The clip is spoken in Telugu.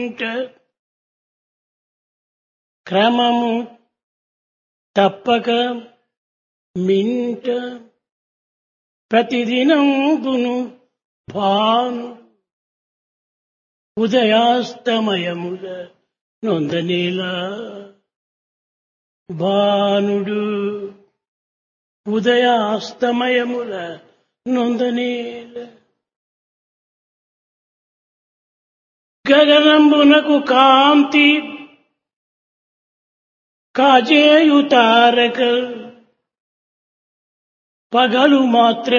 ఇంట క్రమము తప్పక మింట ప్రతిదినంబును భాను ఉదయాస్తమయముల నొందనేలా భానుడు ఉదయాస్తమయముల నొందనేల గగనంబునకు కాంతి కాజేయు తారక పగలు మాత్రం